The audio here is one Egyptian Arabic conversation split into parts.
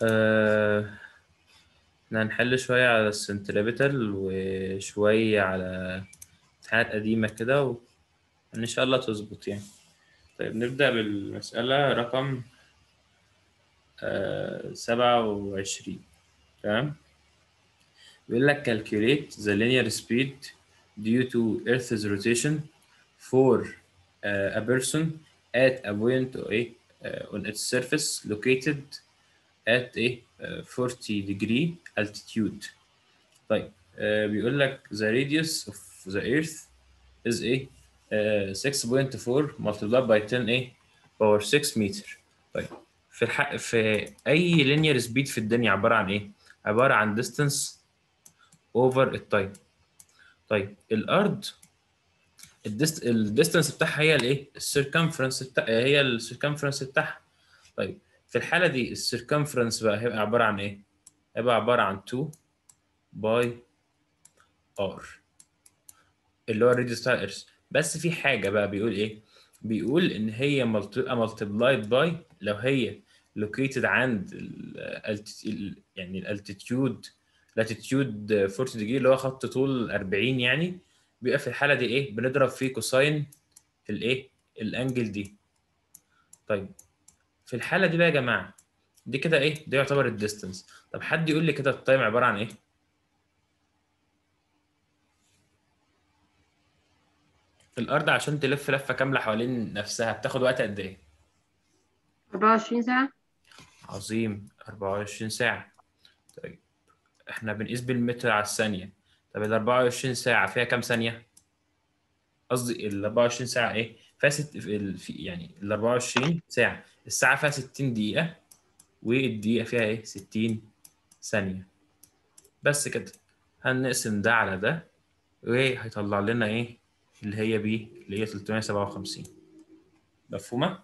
آه، احنا هنحل شوية على السنتريبيتال وشوية على امتحانات قديمة كده و... إن شاء الله تظبط يعني طيب نبدأ بالمسألة رقم آه، سبعة وعشرين تمام بيقول لك calculate the linear speed due to Earth's rotation for uh, a person at a point eh, uh, on its surface located at a uh, 40 degree altitude. طيب uh, بيقول لك the radius of the earth is a uh, 6.4 multiplied by 10 a power 6 meter. طيب في الحق في اي linear speed في الدنيا عباره عن ايه؟ عباره عن distance over التايم. طيب الارض الديست الديستانس بتاعها هي الايه؟ السيركمفرنس بتاع هي السيركمفرنس بتاعها. طيب في الحالة دي السيركمفرنس بقى هيبقى عبارة عن ايه؟ هيبقى عبارة عن 2 باي ار اللي هو الريديوس بتاع الارث بس في حاجة بقى بيقول ايه؟ بيقول ان هي ملتبلايد باي لو هي لوكيتد عند ال يعني الالتيتيود لاتيتيود 40 ديجري اللي هو خط طول 40 يعني بيبقى في الحالة دي ايه؟ بنضرب فيه كوساين الايه؟ الانجل دي طيب في الحالة دي بقى يا جماعة دي كده ايه؟ ده يعتبر الديستنس طب حد يقول لي كده التايم عبارة عن ايه؟ الأرض عشان تلف لفة كاملة حوالين نفسها بتاخد وقت قد ايه؟ 24 ساعة عظيم 24 ساعة طيب احنا بنقيس بالمتر على الثانية طب ال 24 ساعة فيها كام ثانية؟ قصدي ال 24 ساعة ايه؟ فيها ست في في- يعني ال 24 ساعة الساعة فيها 60 دقيقة والدقيقة فيها ايه؟ 60 ثانية بس كده هنقسم ده على ده وهيطلع لنا ايه؟ اللي هي بي اللي هي 357 مفهومة؟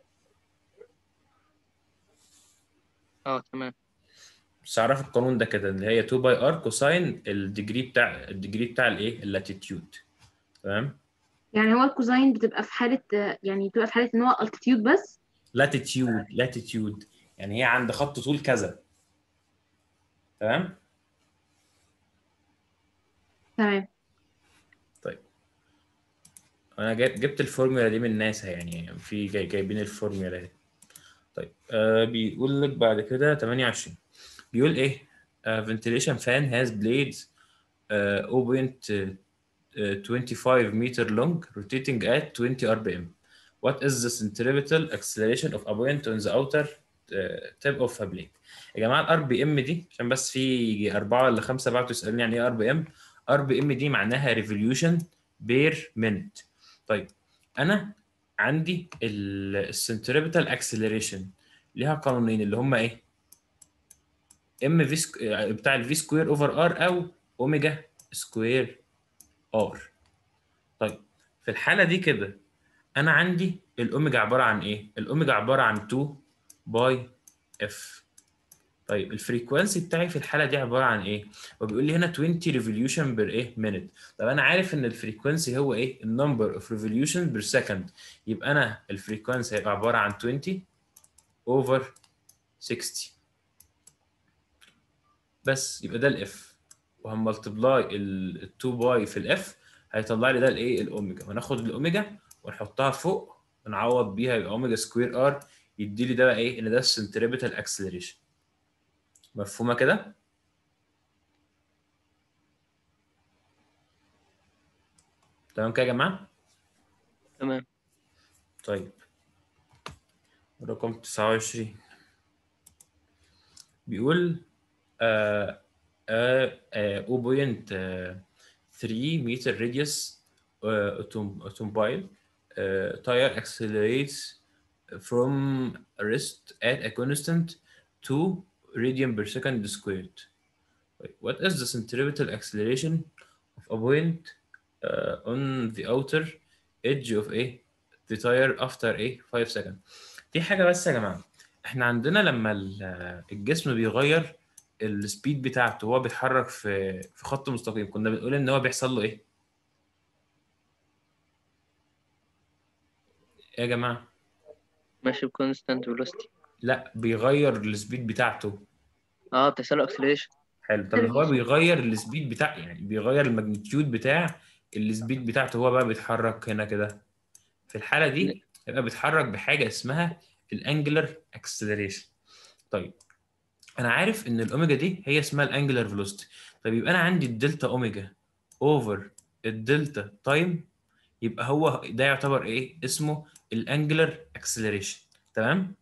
اه تمام بس اعرف القانون ده كده اللي هي 2 باي ار كوساين الديجري بتاع الديجري بتاع الايه؟ اللاتيتيود تمام؟ يعني هو الكوزاين بتبقى في حالة يعني بتبقى في حالة ان هو altitude بس لاتيتيود لاتيتيود يعني هي عند خط طول كذا تمام؟ تمام انا جايب- جبت الفورمولا دي من ناسا يعني في جاي جايبين الفورمولا دي طيب آه بيقول لك بعد كده 28 بيقول ايه uh, ventilation fan has blades uh, 0.25 meter long rotating at 20 rpm what is the centripetal acceleration of a point on the outer uh, tip of a blade يا جماعه الار بي ام دي عشان بس في يجي اربعه ولا خمسه بعتوا يسالوني يعني ايه ار بي ام ار بي ام دي معناها ريفوليوشن بير مينت طيب انا عندي السنتريبيتال اكسلريشن ليها قانونين اللي هما ايه ام في سك... بتاع الفي سكوير اوفر ار او اوميجا سكوير ار طيب في الحاله دي كده انا عندي الاوميجا عباره عن ايه الاوميجا عباره عن 2 باي اف طيب الفريكوانسي بتاعي في الحاله دي عباره عن ايه هو بيقول لي هنا 20 ريفوليوشن بير ايه مينيت طب انا عارف ان الفريكوانسي هو ايه النمبر اوف ريفوليوشن بير سكند يبقى انا الفريكوانسي هيبقى عباره عن 20 اوفر 60 بس يبقى ده الاف وهنملتبلاي ال 2 باي في الاف هيطلع لي ده الايه الاوميجا وناخد الاوميجا ونحطها فوق ونعوض بيها يبقى اوميجا سكوير ار يدي لي ده بقى ايه ان ده السنتريبيتال اكسلريشن مفهومه كده تمام كده يا جماعه تمام طيب رقم 29 بيقول آه آه آه 0.3 meter radius uh, autom- automobile uh, tire accelerates from rest at a constant 2 radian per second squared. Wait, What is the centripetal acceleration of a point uh, on the outer edge of a the tire after a 5 second دي حاجة بس يا جماعة احنا عندنا لما ال- الجسم بيغير السبيد بتاعته وهو بيتحرك في في خط مستقيم كنا بنقول ان هو بيحصل له ايه؟ إيه يا جماعة ماشي بكونستانت فيلوسيتي لا بيغير السبيد بتاعته اه بتحصل له اكسلريشن حلو طب هو بيغير السبيد بتاع يعني بيغير الماجنتيود بتاع السبيد بتاعته هو بقى بيتحرك هنا كده في الحاله دي يبقى بيتحرك بحاجه اسمها الانجلر اكسلريشن طيب انا عارف ان الاوميجا دي هي اسمها الانجلر فيلوسيتي طيب يبقى انا عندي الدلتا اوميجا اوفر الدلتا تايم يبقى هو ده يعتبر ايه اسمه الانجلر اكسلريشن تمام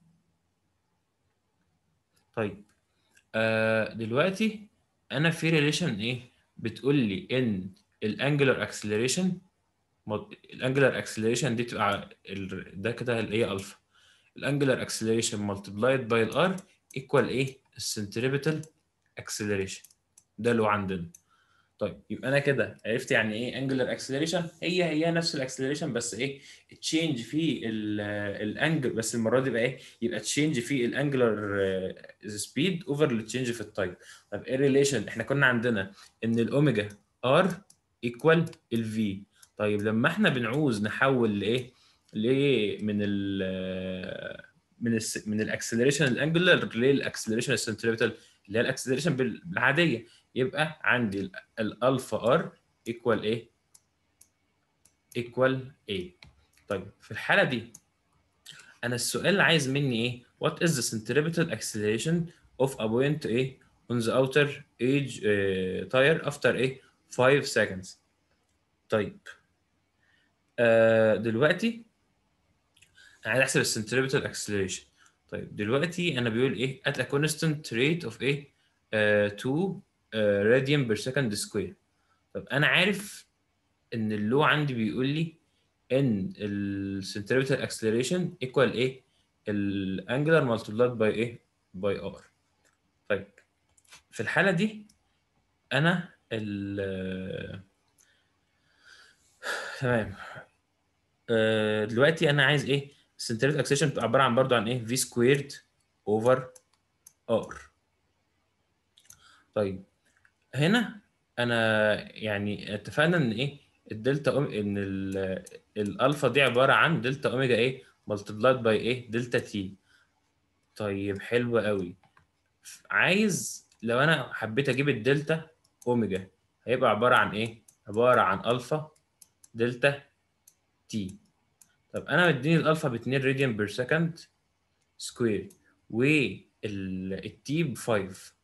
طيب آه دلوقتي انا في ريليشن ايه بتقول لي ان الانجلر اكسلريشن الانجلر اكسلريشن دي تبقى ال- ده كده اللي هي الفا الانجلر اكسلريشن ملتبلايد باي الار ايكوال ايه السنتريبيتال اكسلريشن ده اللي هو عندنا طيب يبقى انا كده عرفت يعني ايه انجلر اكسلريشن هي هي نفس الاكسلريشن بس ايه تشينج في الانجل بس المره دي بقى ايه يبقى تشينج في الانجلر سبيد اوفر التشينج في التايم طب ايه الريليشن احنا كنا عندنا ان الاوميجا ار ايكوال الفي طيب لما احنا بنعوز نحول لايه ليه من ال من ال من الاكسلريشن الانجلر للاكسلريشن السنتريبيتال اللي هي الاكسلريشن بالعاديه يبقى عندي ال- الالفا ار ايكوال ايه ايكوال ايه طيب في الحاله دي انا السؤال عايز مني ايه what is the centripetal acceleration of a point ايه on the outer edge uh, tire after ايه 5 seconds طيب آه دلوقتي انا عايز احسب السنتريبيتال اكسلريشن طيب دلوقتي انا بيقول ايه at a constant rate of ايه آه 2 راديان بير سكند سكوير طب انا عارف ان اللو عندي بيقول لي ان السنتريبيتال اكسلريشن ايكوال ايه الانجلر مالتيبلايد باي ايه باي ار طيب في الحاله دي انا ال تمام آه، دلوقتي انا عايز ايه السنتريبيتال اكسلريشن بتبقى عباره عن برضو عن ايه في سكويرد اوفر ار طيب هنا انا يعني اتفقنا ان ايه الدلتا أوم... ان ال... الالفا دي عباره عن دلتا اوميجا ايه ملتبلايد باي ايه دلتا تي طيب حلو قوي عايز لو انا حبيت اجيب الدلتا اوميجا هيبقى عباره عن ايه عباره عن الفا دلتا تي طب انا مديني الالفا ب 2 راديان بير سكند سكوير والتي ب 5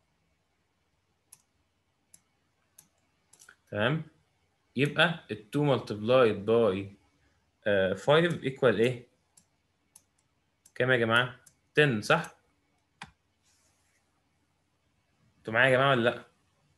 تمام يبقى ال 2 multiplied by آه، 5 equal ايه؟ كام يا جماعة؟ 10 صح؟ انتوا معايا يا جماعة ولا لأ؟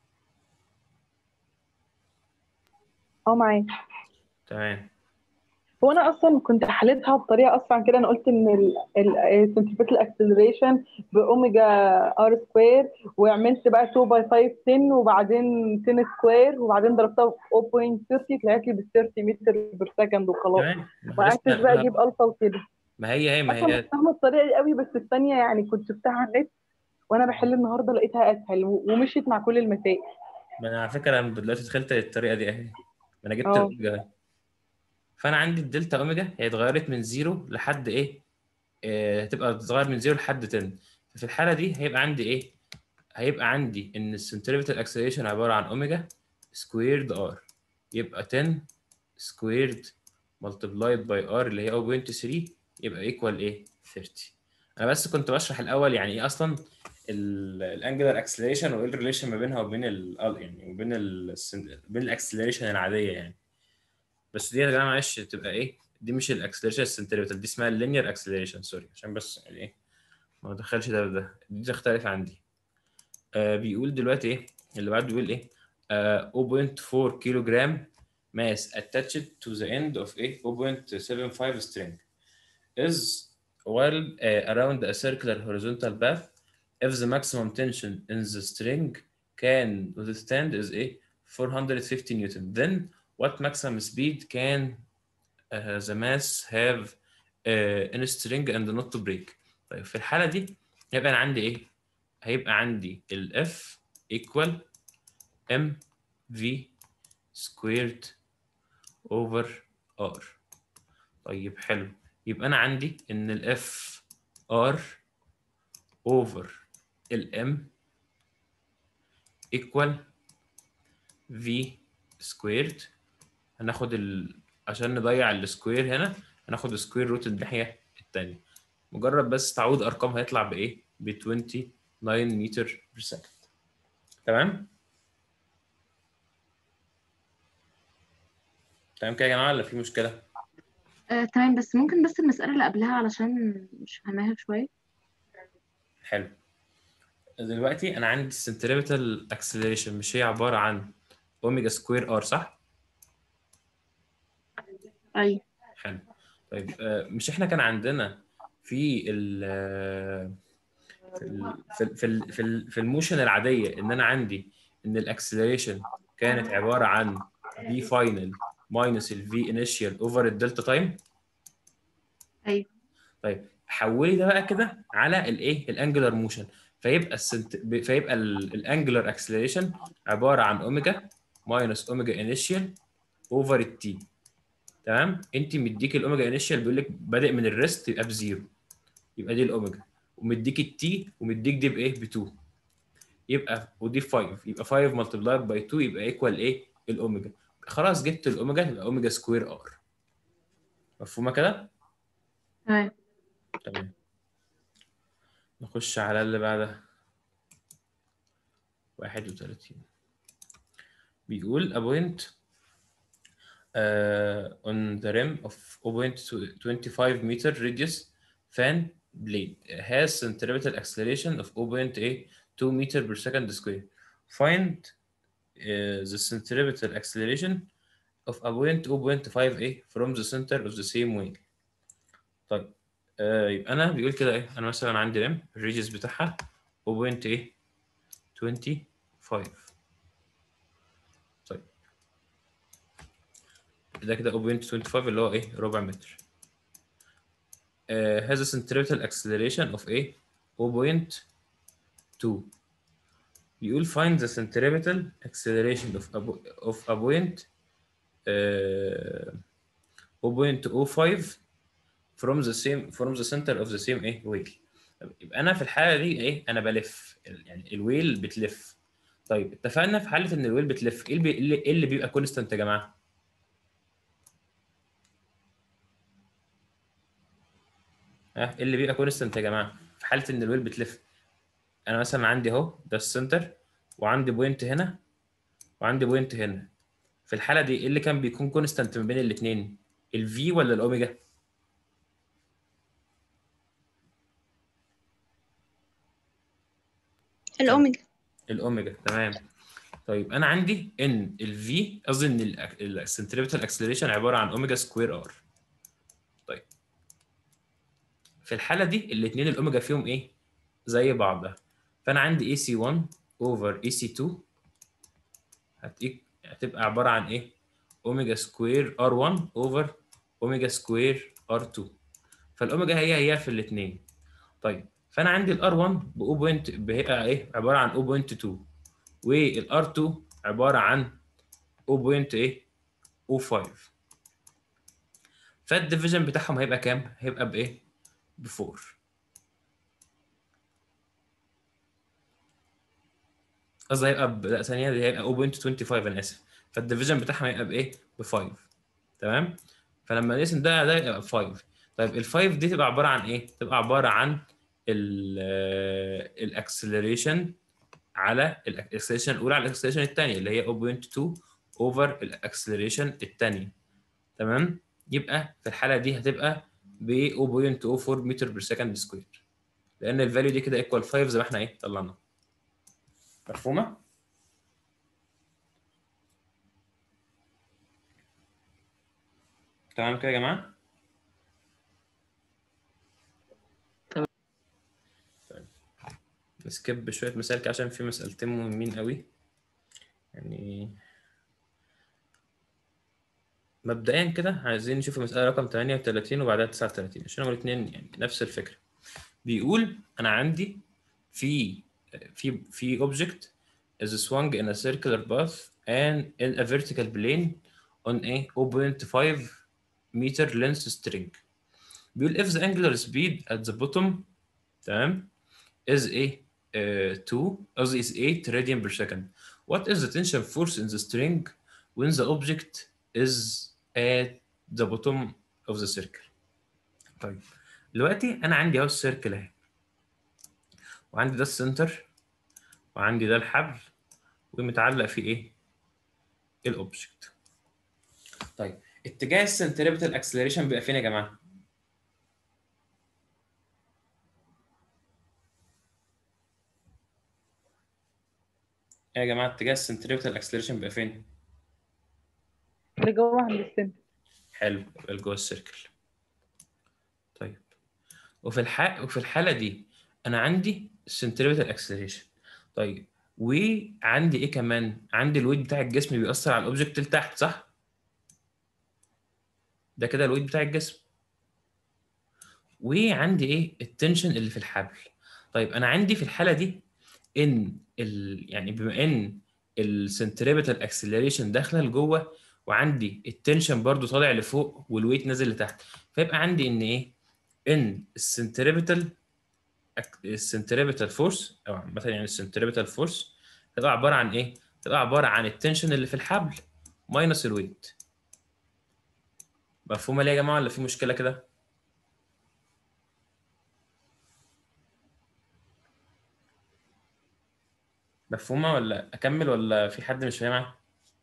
اه معاك تمام هو انا اصلا كنت حليتها بطريقه اسرع كده انا قلت ان السنتريبيتال اكسلريشن باوميجا ار سكوير وعملت بقى 2 باي 5 10 وبعدين 10 سكوير وبعدين ضربتها في 0.30 طلعت لي بال 30 متر بير سكند وخلاص تمام ما ما إحنا عرفتش لسه- بقى لا، اجيب الفا وكده ما هي هي ما اصلا هي مش فاهمه الطريقه دي قوي بس الثانيه يعني كنت شفتها على النت وانا بحل النهارده لقيتها اسهل و- ومشيت مع كل المسائل ما انا على فكرة انا دلوقتي دخلت الطريقة دي اهي ما انا جبت اه. الاوميجا اهي فانا عندي الدلتا اوميجا هي اتغيرت من زيرو لحد ايه؟ آه، هتبقى تتغير من زيرو لحد 10 ففي الحالة دي هيبقى عندي ايه؟ هيبقى عندي ان السنتريبيتال اكسلريشن عباره عن اوميجا سكويرد ار يبقى 10 سكويرد ملتبلايد باي ار اللي هي 0.3 يبقى ايكوال ايه 30 انا بس كنت بشرح الاول يعني ايه اصلا الانجلر اكسلريشن وايه الريليشن ما بينها وبين ال يعني وبين ال بين الاكسلريشن العاديه يعني بس دي يا جماعه معلش تبقى ايه دي مش الاكسلريشن السنتريبيتال دي اسمها اللينير اكسلريشن سوري عشان بس يعني ايه ما ادخلش ده بده دي تختلف عن دي آه بيقول دلوقتي ايه اللي بعده بيقول ايه آه 0.4 كيلو جرام mass attached to the end of a 0.75 string is while uh, around a circular horizontal path if the maximum tension in the string can withstand is a 450 newton then what maximum speed can uh, the mass have uh, in a string and not to break طيب في الحالة دي هيبقى أنا عندي إيه؟ هيبقى عندي ال F equal M V squared over R طيب حلو يبقى أنا عندي إن ال F R over ال M equal v squared هناخد ال... عشان نضيع السكوير هنا هناخد سكوير روت الناحية التانية مجرد بس تعويض أرقام هيطلع بإيه؟ ب 29 متر بير سكند تمام؟ تمام كده يا جماعة ولا في مشكلة؟ آه، تمام بس ممكن بس المسألة اللي قبلها علشان مش فاهماها شوية حلو دلوقتي أنا عندي السنتريبتال اكسلريشن مش هي عبارة عن أوميجا سكوير ار صح؟ أيوة حلو طيب آه، مش احنا كان عندنا في ال في ال في ال في, ال في, ال في الموشن العاديه ان انا عندي ان الاكسلريشن كانت عباره عن في فاينل ماينس الفي انيشال اوفر الدلتا تايم أيوة طيب حولي ده بقى كده على الايه الانجلر موشن فيبقى السنت... فيبقى الانجلر اكسلريشن عباره عن اوميجا ماينس اوميجا انيشال اوفر التي تمام انت مديك الاوميجا انيشال بيقول لك بادئ من الريست يبقى بزيرو يبقى دي الاوميجا ومديك التي ومديك دي بايه ب 2 يبقى ودي 5 يبقى 5 ملتبلايد باي 2 يبقى ايكوال ايه الاوميجا خلاص جبت الاوميجا يبقى اوميجا سكوير ار مفهومه كده تمام تمام نخش على اللي بعدها 31 بيقول a point uh, on the rim of 0.25 meter radius fan blade has centripetal acceleration of 0.2 meter per second square. Find uh, the centripetal acceleration of a point 0.5 from the center of the same wheel. طيب آه يبقى انا بيقول كده ايه انا مثلا عندي ريم الريديوس بتاعها 0.25 طيب ده كده 0.25 اللي هو ايه ربع متر uh, has a centripetal acceleration of a 0.2 بيقول find the centripetal acceleration of a, of a point uh, 0.05 from the same from the center of the same ايه wheel يبقى انا في الحاله دي ايه انا بلف يعني الويل بتلف طيب اتفقنا في حاله ان الويل بتلف ايه اللي, بي... إيه اللي بيبقى كونستانت يا جماعه ها ايه اللي بيبقى كونستانت يا جماعه في حاله ان الويل بتلف انا مثلا عندي اهو ده السنتر وعندي بوينت هنا وعندي بوينت هنا في الحاله دي ايه اللي كان بيكون كونستانت ما بين الاثنين الفي ولا الاوميجا الأوميجا الاوميجا تمام طيب انا عندي ان الفي قصدي ان السنتريبتال اكسلريشن عباره عن اوميجا سكوير ار طيب في الحاله دي الاثنين الاوميجا فيهم ايه زي بعضها فانا عندي اي سي 1 اوفر اي سي 2 هتيك هتبقى عباره عن ايه اوميجا سكوير ار 1 اوفر اوميجا سكوير ار 2 فالاوميجا هي هي في الاثنين طيب فانا عندي الار 1 ب 0 بوينت بيبقى ايه عباره عن 0.2 والار 2 عباره عن 0. ايه 0.5 فالديفيجن بتاعهم هيبقى كام هيبقى بايه ب 4 قصدي هيبقى ب... لا ثانيه دي هيبقى 0.25 انا اسف فالديفيجن بتاعهم هيبقى بايه ب 5 تمام فلما نقسم ده ده يبقى ب 5 طيب ال 5 دي تبقى عباره عن ايه تبقى عباره عن الاكسلريشن على الاكسلريشن الاولى على الاكسلريشن الثانيه اللي هي 0.2 اوفر الاكسلريشن الثانيه تمام يبقى في الحاله دي هتبقى ب 0.04 متر بير سكند سكوير لان الفاليو دي كده ايكوال 5 زي ما احنا ايه طلعنا مفهومه تمام كده يا جماعه نسكيب شوية مسائل كده عشان في مسألتين مهمين قوي يعني مبدئيا كده عايزين نشوف المسألة رقم 38 وبعدها 39 عشان هما الاتنين يعني نفس الفكرة بيقول أنا عندي في في في object is swung in a circular path and in a vertical plane on a 0.5 meter length string بيقول if the angular speed at the bottom تمام is a uh, 2 قصدي is 8 radian per second what is the tension force in the string when the object is at the bottom of the circle طيب دلوقتي انا عندي اهو السيركل اهي وعندي ده السنتر وعندي ده الحبل ومتعلق فيه ايه الاوبجكت طيب اتجاه السنتريبتال اكسلريشن بيبقى فين يا جماعه يا جماعه اتجاه السنتريبتال اكسلريشن بيبقى فين اللي جوه عند السنتر حلو يبقى جوه السيركل طيب وفي الح... وفي الحاله دي انا عندي السنتريبتال اكسلريشن طيب وعندي ايه كمان عندي الويت بتاع الجسم بيأثر على الاوبجكت اللي تحت صح ده كده الويت بتاع الجسم وعندي ايه التنشن اللي في الحبل طيب انا عندي في الحاله دي ان ال... يعني بما ان السنتريبتال اكسلريشن داخله لجوه وعندي التنشن برضو طالع لفوق والويت نازل لتحت فيبقى عندي ان ايه ان السنتريبتال السنتريبتال فورس او عامه يعني السنتريبتال فورس تبقى عباره عن ايه تبقى عباره عن التنشن اللي في الحبل ماينس الويت مفهومه ليه يا جماعه ولا في مشكله كده مفهومه ولا اكمل ولا في حد مش فاهمها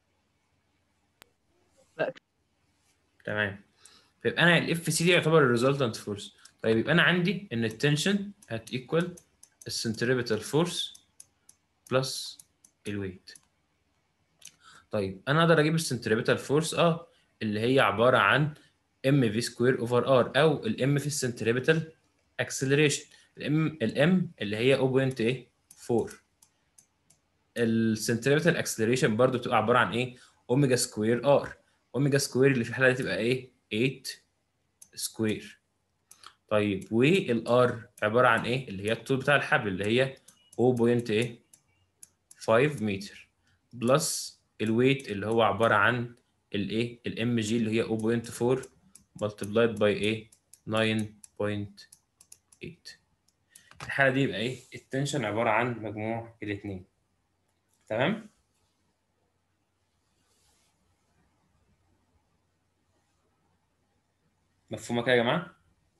لا. تمام فيبقى انا الاف سي دي يعتبر الريزلتنت فورس طيب يبقى انا عندي ان التنشن هت ايكوال السنتريبتال فورس بلس الويت طيب انا اقدر اجيب السنتريبتال فورس اه اللي هي عباره عن ام في سكوير اوفر ار او الام في السنتريبتال اكسلريشن الام الام اللي هي 0.4 السنتريبتال اكسلريشن برضو بتبقى عباره عن ايه اوميجا سكوير ار اوميجا سكوير اللي في الحاله دي تبقى ايه 8 سكوير طيب والار عباره عن ايه اللي هي الطول بتاع الحبل اللي هي 0.5 متر بلس الويت اللي هو عباره عن الايه الام جي اللي هي 0.4 multiplied by ايه 9.8 في الحاله دي يبقى ايه التنشن عباره عن مجموع الاثنين تمام مفهومه كده يا جماعه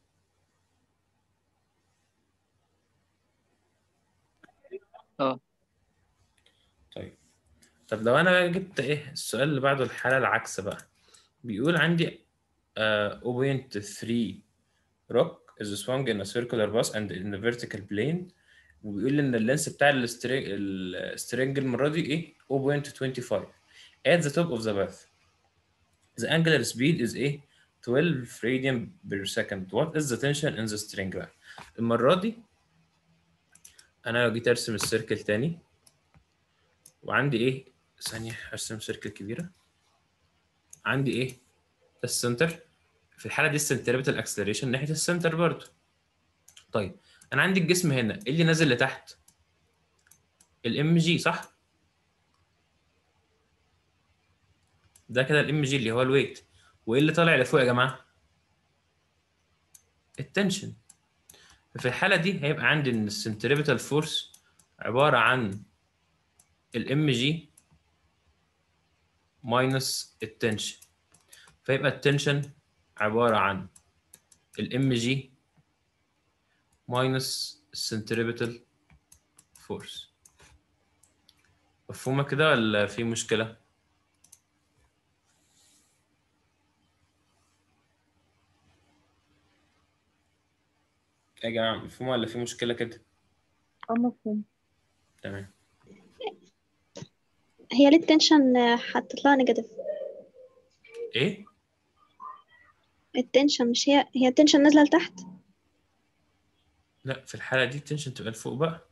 اه طيب طب لو انا بقى جبت ايه السؤال اللي بعده الحاله العكس بقى بيقول عندي uh, 0.3 rock is swung in a circular bus and in a vertical plane وبيقول لي ان اللينس بتاع السترينج السترينج المره دي ايه 0.25 at the top of the path the angular speed is ايه 12 radian per second what is the tension in the string بقى المره دي انا لو جيت ارسم السيركل تاني وعندي ايه ثانيه ارسم سيركل كبيره عندي ايه ده السنتر في الحاله دي السنتريبتال اكسلريشن ناحيه السنتر برضو طيب انا عندي الجسم هنا ايه اللي نازل لتحت الام جي صح ده كده الام جي اللي هو الويت وايه اللي طالع لفوق يا جماعه التنشن في الحاله دي هيبقى عندي ان السنتريبتال فورس عباره عن الام جي ماينس التنشن فيبقى التنشن عباره عن الام جي ماينس السنتريبتال فورس مفهومه كده ولا في مشكله يا جماعه مفهومه ولا في مشكله كده اه مفهوم تمام هي ليه التنشن هتطلع نيجاتيف ايه التنشن مش هي هي التنشن نازلة لتحت لا في الحاله دي التنشن تبقى لفوق بقى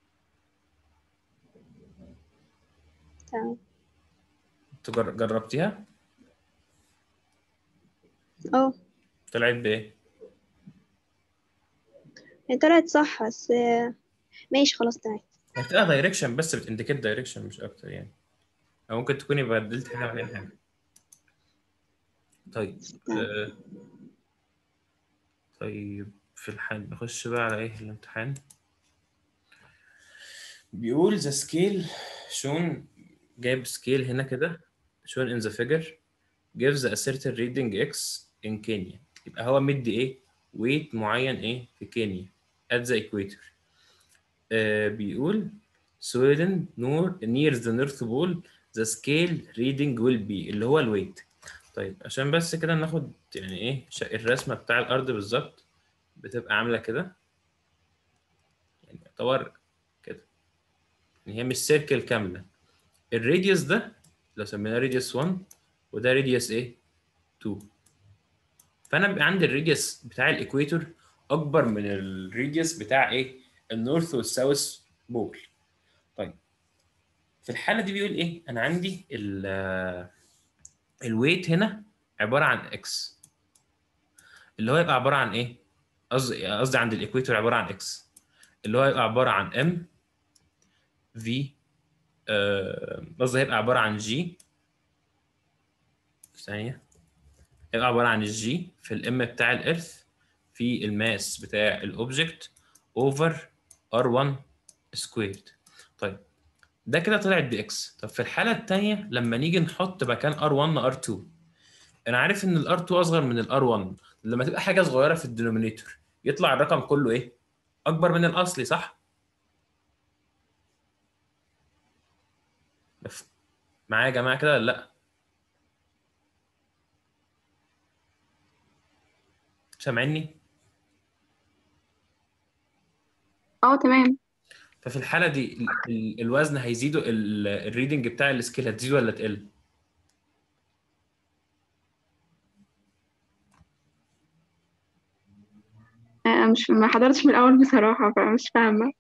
تمام انت جر- جربتيها اه طلعت بايه هي طلعت صح بس آه، ماشي خلاص تمام هي بتبقى دايركشن بس بتنديكيت دايركشن مش اكتر يعني او ممكن تكوني بدلت حاجه مكان حاجه طيب آه. طيب في الحال نخش بقى على ايه الامتحان بيقول the scale shown جايب سكيل هنا كده shown in the figure gives a certain reading x in Kenya يبقى هو مدي ايه weight معين ايه في كينيا at the equator آه بيقول Sweden نور near the North Pole the scale reading will be اللي هو الويت طيب عشان بس كده ناخد يعني ايه ش- الرسمة بتاع الأرض بالظبط بتبقى عاملة كده يعني يعتبر كده يعني هي مش سيركل كاملة الراديوس ده لو سميناه راديوس 1 وده راديوس ايه 2 فانا بيبقى عندي الراديوس بتاع الايكويتور اكبر من الراديوس بتاع ايه النورث والساوث بول طيب في الحاله دي بيقول ايه انا عندي ال الويت هنا عباره عن اكس اللي هو يبقى عباره عن ايه قصدي قصدي عند الايكويتور عباره عن اكس اللي هو يبقى عباره عن ام في قصدي هيبقى عباره عن جي ثانيه هيبقى عباره عن الجي في الام بتاع الارث في الماس بتاع الاوبجكت اوفر ار1 سكويرد طيب ده كده طلعت باكس طب في الحاله الثانيه لما نيجي نحط مكان ار1 ار2 انا عارف ان الار2 اصغر من الار1 لما تبقى حاجه صغيره في الدينومينيتور يطلع الرقم كله ايه اكبر من الاصلي صح مف- معايا يا جماعه كده ولا لا سامعني اه تمام ففي الحاله دي ال- ال- الوزن هيزيد ال- الريدنج بتاع السكيل هتزيد ولا تقل انا مش ما حضرتش من الاول بصراحة فمش فاهمة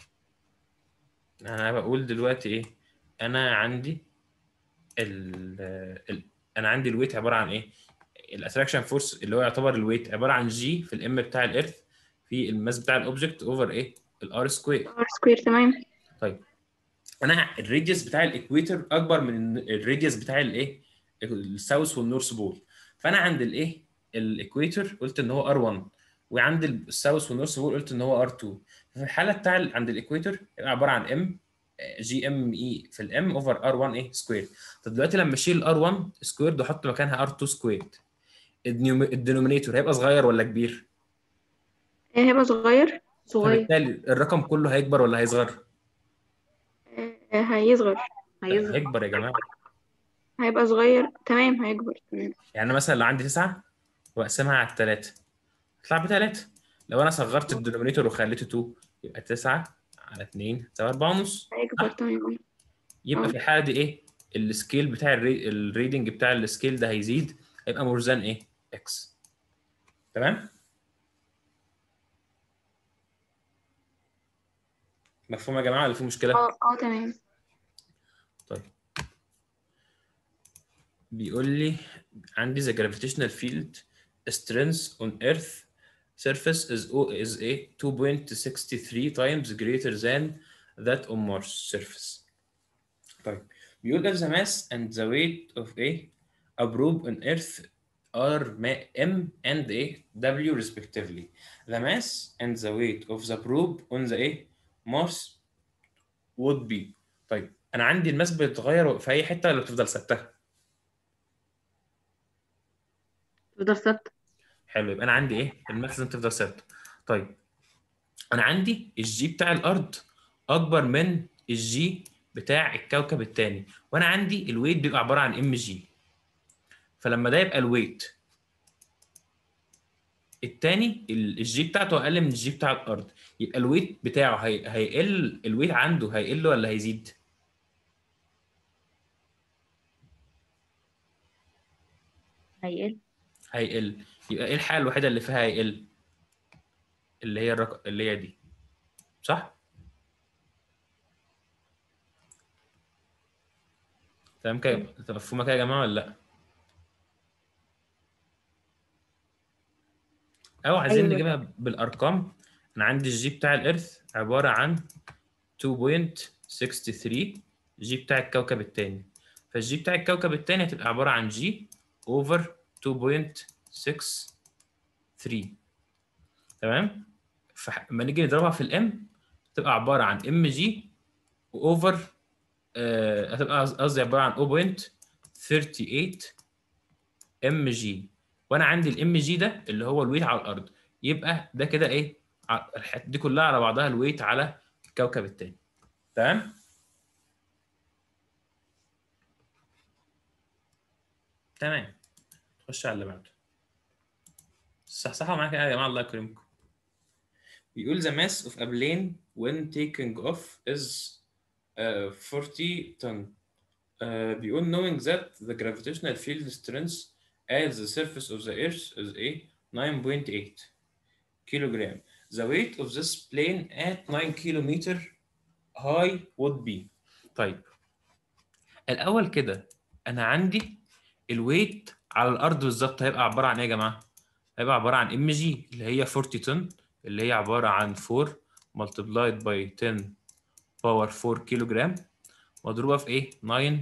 انا بقول دلوقتي ايه انا عندي ال ال انا عندي الويت عباره عن ايه الاتراكشن فورس اللي هو يعتبر الويت عباره عن جي في الام بتاع الارث في الماس بتاع الاوبجكت اوفر ايه الار سكوير ار سكوير تمام انا الراديوس بتاع الايكويتور اكبر من الراديوس بتاع الايه الساوث والنورث بول فانا عند الايه الايكويتور قلت ان هو ار1 وعند الساوث والنورث بول قلت ان هو ار2 في الحاله بتاع ال- عند الايكويتور يبقى عباره عن ام جي ام اي في الام اوفر ار1 ايه سكوير طب دلوقتي لما اشيل ار1 سكوير واحط مكانها ار2 سكوير الدينومينيتور هيبقى صغير ولا كبير؟ آه، هيبقى صغير صغير فبالتالي الرقم كله هيكبر ولا هيصغر؟ آه، هيصغر لا، هيصغر هيكبر يا جماعه هيبقى صغير تمام هيكبر تمام يعني مثلا لو عندي تسعة واقسمها على الثلاثة يطلع بثلاثة لو انا صغرت الدينومينيتور وخليته 2 يبقى 9 على 2 تساوي 4 ونص هيكبر تمام يبقى آه. في الحالة دي ايه السكيل بتاع الري... الريدنج بتاع السكيل ده هيزيد هيبقى مور ذان ايه اكس تمام مفهوم يا جماعة ولا في مشكلة؟ اه اه تمام طيب بيقول لي عندي the gravitational field strength on earth surface is o is a 2.63 times greater than that on Mars surface. طيب بيقول if the mass and the weight of a a probe on earth are ma- m and a w respectively. The mass and the weight of the probe on the a Mars would be طيب انا عندي الماس بتتغير في اي حته ولا بتفضل ثابته تفضل ثابت حلو يبقى انا عندي ايه الماس لازم تفضل ثابته طيب انا عندي الجي بتاع الارض اكبر من الجي بتاع الكوكب الثاني وانا عندي الويت بيبقى عباره عن ام جي فلما ده يبقى الويت التاني ال- الجي بتاعته اقل من الجي بتاع الارض يبقى الويت بتاعه هي... هيقل الويت عنده هيقل ولا هيزيد هيقل هيقل يبقى ايه الحاله الوحيده اللي فيها هيقل اللي هي الرقم اللي هي دي صح تمام كده مفهومه كده يا جماعه ولا لا او عايزين أيوة. نجيبها بالارقام انا عندي الجي بتاع الارث عباره عن 2.63 جي بتاع الكوكب الثاني فالجي بتاع الكوكب الثاني هتبقى عباره عن جي اوفر 2.63 تمام فلما نيجي نضربها في الام تبقى عباره عن ام جي واوفر آه هتبقى قصدي عباره عن 0.38 ام جي وانا عندي الام جي ده اللي هو الويت على الارض يبقى ده كده ايه ع- الحته دي كلها على بعضها الويت على الكوكب التاني تمام تمام خش على اللي بعده صحصحوا معاك يا جماعه الله يكرمكم بيقول the mass of a plane when taking off is uh, 40 ton uh, بيقول knowing that the gravitational field strength at the surface of the earth is a 9.8 kilogram the weight of this plane at 9 kilometer high would be طيب الاول كده انا عندي الويت على الارض بالظبط هيبقى عباره عن ايه يا جماعه هيبقى عباره عن ام جي اللي هي 40 طن اللي هي عباره عن 4 multiplied by 10 باور 4 كيلو جرام مضروبه في ايه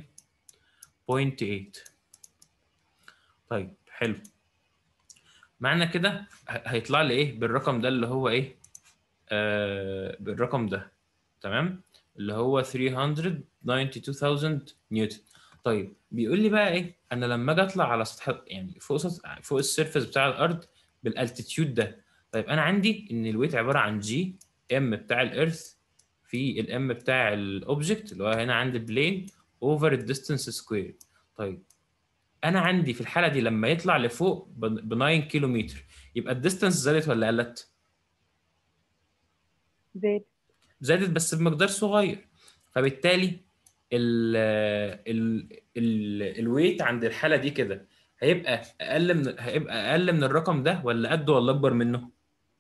9.8 طيب حلو معنى كده ه- هيطلع لي ايه بالرقم ده اللي هو ايه آه بالرقم ده تمام اللي هو 392000 نيوتن طيب بيقول لي بقى ايه انا لما اجي اطلع على سطح يعني فوق سطح فوق السيرفس بتاع الارض بالالتيتيود ده طيب انا عندي ان الويت عباره عن جي ام بتاع الارث في الام بتاع الاوبجكت اللي هو هنا عندي بلين اوفر الديستنس سكوير طيب انا عندي في الحاله دي لما يطلع لفوق ب 9 كيلو متر يبقى الديستنس زادت ولا قلت؟ زاد زادت بس بمقدار صغير فبالتالي ال ال ال الويت عند الحاله دي كده هيبقى اقل من هيبقى اقل من الرقم ده ولا قده ولا اكبر منه؟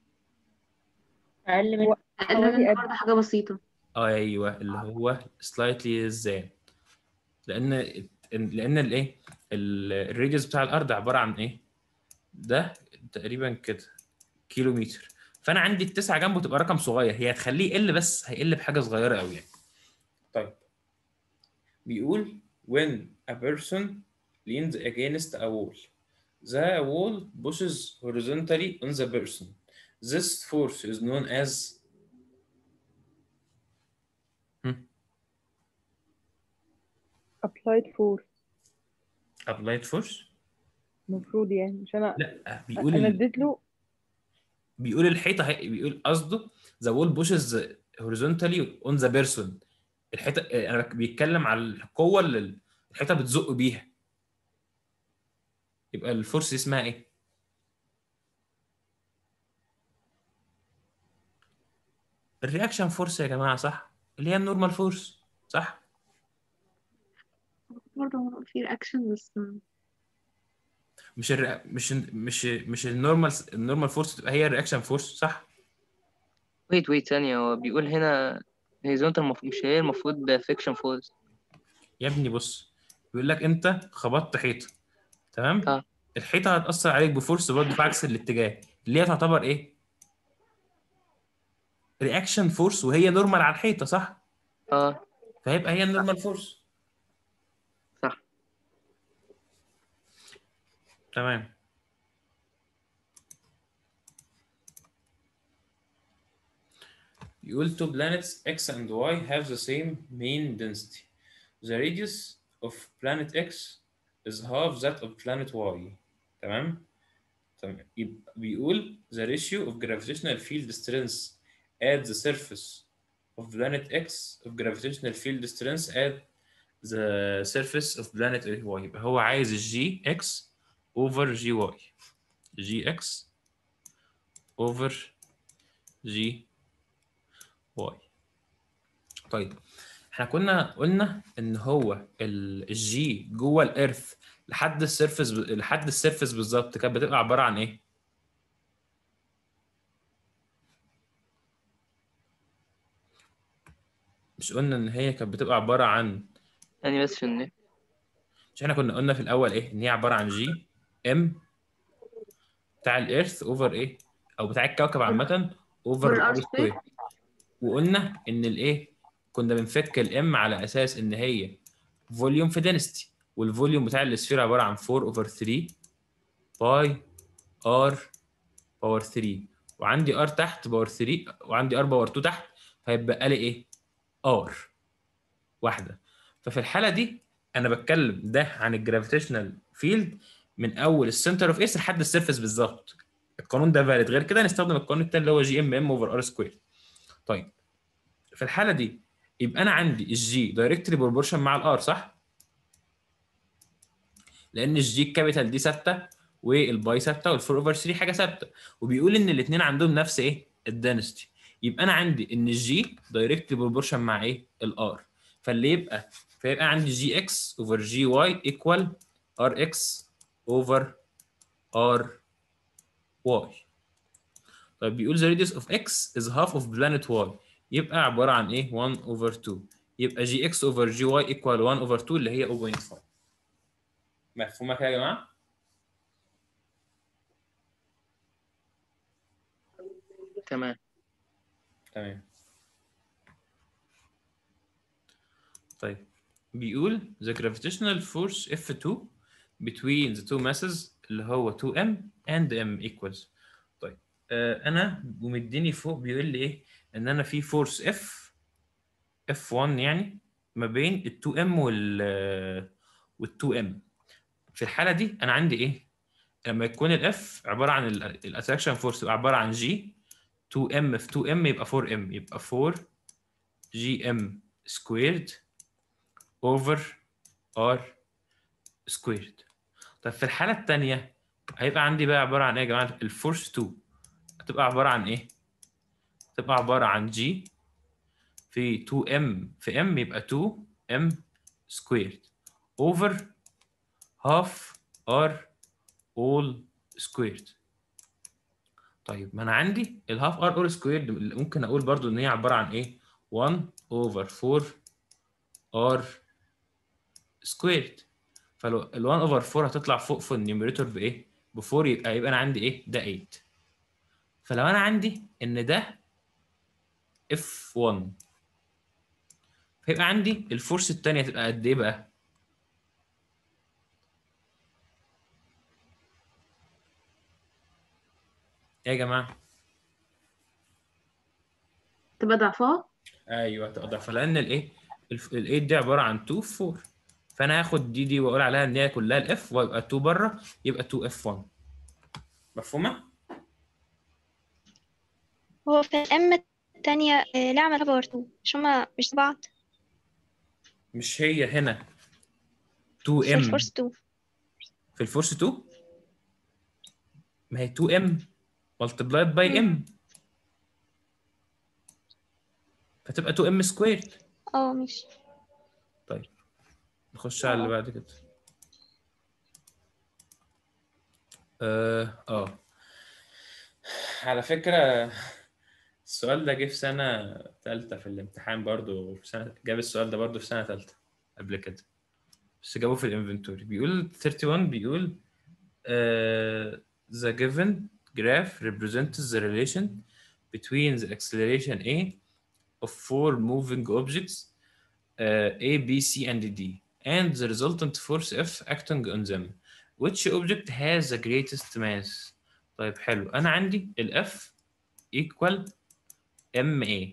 اقل من هو- اقل حوالي من قد- برضه حاجه بسيطه ايوه اللي هو slightly زاد لان لان الايه ال- الراديوس بتاع الارض عباره عن ايه ده تقريبا كده كيلو متر فانا عندي التسعه جنبه تبقى رقم صغير هي هتخليه يقل بس هيقل بحاجه صغيره قوي يعني طيب بيقول when a person leans against a wall the wall pushes horizontally on the person this force is known as applied force applied force المفروض يعني مش انا لا بيقول انا ال... اديت له بيقول الحيطه هي... بيقول قصده the wall pushes horizontally on the person الحيطه انا بيتكلم على القوه اللي الحيطه بتزق بيها يبقى الفورس دي اسمها ايه؟ الرياكشن فورس يا جماعه صح؟ اللي هي النورمال فورس صح؟ برضه في رياكشن بس مش الري... مش مش مش النورمال النورمال فورس تبقى هي الرياكشن فورس صح؟ ويت ويت ثانية هو بيقول هنا هيزونتال المف... مش هي المفروض فيكشن فورس يا ابني بص بيقول لك انت خبطت حيطه تمام اه. الحيطه هتاثر عليك بفورس برضه في عكس الاتجاه اللي هي تعتبر ايه رياكشن فورس وهي نورمال على الحيطه صح اه فهيبقى هي النورمال فورس صح. تمام يقول two planets X and Y have the same mean density. The radius of planet X is half that of planet Y. تمام؟ تمام يبقى بيقول the ratio of gravitational field strength at the surface of planet X of gravitational field strength at the surface of planet Y يبقى هو عايز الجي اكس over جي واي جي اكس over جي واي طيب احنا كنا قلنا ان هو الجي جوه الارث لحد السيرفس ب... لحد السيرفس بالظبط كانت بتبقى عباره عن ايه؟ مش قلنا ان هي كانت بتبقى عباره عن يعني بس عشان مش احنا كنا قلنا في الاول ايه ان هي عباره عن جي ام بتاع الارث اوفر ايه او بتاع الكوكب عامه اوفر over الار R سكوير وقلنا ان الايه كنا بنفك الام على اساس ان هي فوليوم في دينستي والفوليوم بتاع الاسفير عباره عن 4 اوفر 3 باي ار باور 3 وعندي ار تحت باور 3 وعندي ار باور 2 تحت فيبقى لي ايه ار واحده ففي الحاله دي انا بتكلم ده عن الجرافيتيشنال فيلد من اول السنتر اوف ايس لحد السيرفيس بالظبط القانون ده فاليد غير كده نستخدم القانون التاني اللي هو جي ام ام اوفر ار سكوير طيب في الحاله دي يبقى انا عندي الجي دايركتلي بروبورشن مع الار صح لان الجي الكابيتال دي ثابته والباي ثابته والفور اوفر 3 حاجه ثابته وبيقول ان الاثنين عندهم نفس ايه الدنستي يبقى انا عندي ان الجي دايركتلي بروبورشن مع ايه الار فاللي يبقى فيبقى عندي جي اكس اوفر جي واي ايكوال ار اكس اوفر ار واي طيب بيقول the radius of x is half of planet y يبقى عباره عن ايه 1 over 2 يبقى جي اكس اوفر جي واي ايكوال 1 over 2 اللي هي 0.5 مفهومه كده يا جماعه تمام تمام طيب بيقول the gravitational force F2 between the two masses اللي هو 2m and m equals طيب آه انا ومديني فوق بيقول لي ايه ان انا في فورس F F1 يعني ما بين ال 2m وال وال 2m في الحاله دي انا عندي ايه لما يكون الاف عباره عن الاتراكشن فورس يبقى عباره عن جي 2m في 2m يبقى 4m يبقى 4 جي ام سكويرد اوفر ار سكويرد طب في الحاله الثانيه هيبقى عندي بقى عباره عن ايه يا جماعه الفورس 2 هتبقى عباره عن ايه تبقى عباره عن جي في 2m في m يبقى 2m سكويرد اوفر هاف ار اول سكويرد طيب ما انا عندي الهاف ار اول سكويرد ممكن اقول برضو ان هي عباره عن ايه 1 اوفر 4 ار سكويرد فلو ال 1 اوفر 4 هتطلع فوق في النيوميريتور بايه ب 4 يبقى يبقى انا عندي ايه ده 8 فلو انا عندي ان ده اف 1 فيبقى عندي الفورس الثانيه تبقى قد ايه بقى ايه يا جماعه تبقى ضعفها ايوه تضعف لان الايه ال8 دي عباره عن 2 في 4 فانا هاخد دي دي واقول عليها ان هي كلها الاف ويبقى 2 بره يبقى 2 اف 1 مفهومه؟ هو في الأم التانية آه، ليه عملها باور 2 مش هما مش بعض مش هي هنا 2 في ام الفورس 2 في الفورس 2 ما هي 2 ام ملتبلايد باي ام فتبقى 2 ام سكويرد اه ماشي طيب نخش على اللي بعد كده اه اه على فكرة السؤال ده جه في سنة تالتة في الامتحان برضو في سنة جاب السؤال ده برضو في سنة تالتة قبل كده بس جابه في الانفنتوري بيقول 31 بيقول uh, the given graph represents the relation between the acceleration A of four moving objects uh, A, B, C, and D and the resultant force F acting on them which object has the greatest mass طيب حلو انا عندي ال F equal MA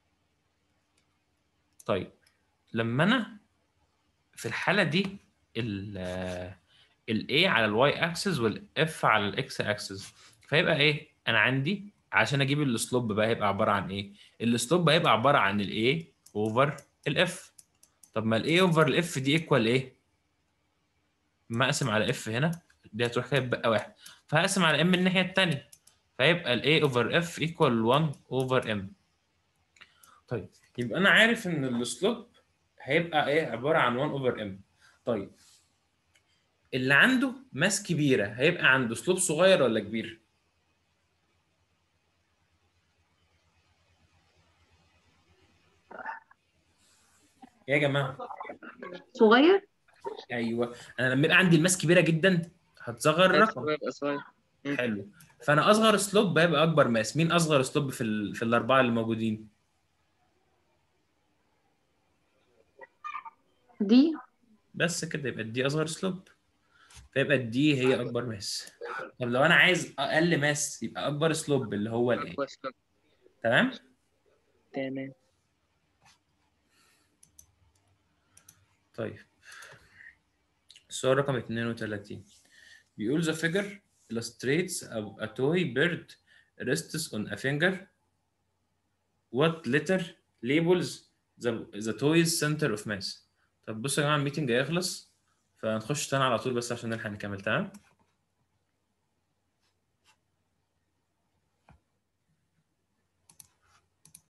طيب لما انا في الحالة دي ال ال A على الواي اكسس وال F على الاكس اكسس فيبقى ايه انا عندي عشان اجيب السلوب بقى هيبقى عبارة عن ايه السلوب هيبقى عبارة عن ال A اوفر ال F طب ما ال A اوفر ال F دي ايكوال ايه ما اقسم على F هنا دي هتروح كده يبقى واحد فهقسم على M الناحية التانية فيبقى ال A اوفر F ايكوال 1 اوفر M طيب يبقى انا عارف ان السلوب هيبقى ايه عباره عن 1 اوفر ام طيب اللي عنده ماس كبيره هيبقى عنده سلوب صغير ولا كبير يا جماعه صغير ايوه انا لما يبقى عندي الماس كبيره جدا هتصغر الرقم يبقى صغير حلو فانا اصغر سلوب هيبقى اكبر ماس مين اصغر سلوب في ال... في الاربعه اللي موجودين دي بس كده يبقى دي اصغر سلوب فيبقى دي هي اكبر ماس طب لو انا عايز اقل ماس يبقى اكبر سلوب اللي هو الايه كويس تمام تمام طيب السؤال رقم 32 بيقول the figure illustrates a, a toy bird rests on a finger what letter labels the, the toy's center of mass طب بصوا يا جماعه الميتنج هيخلص فهنخش تاني على طول بس عشان نلحق نكمل تمام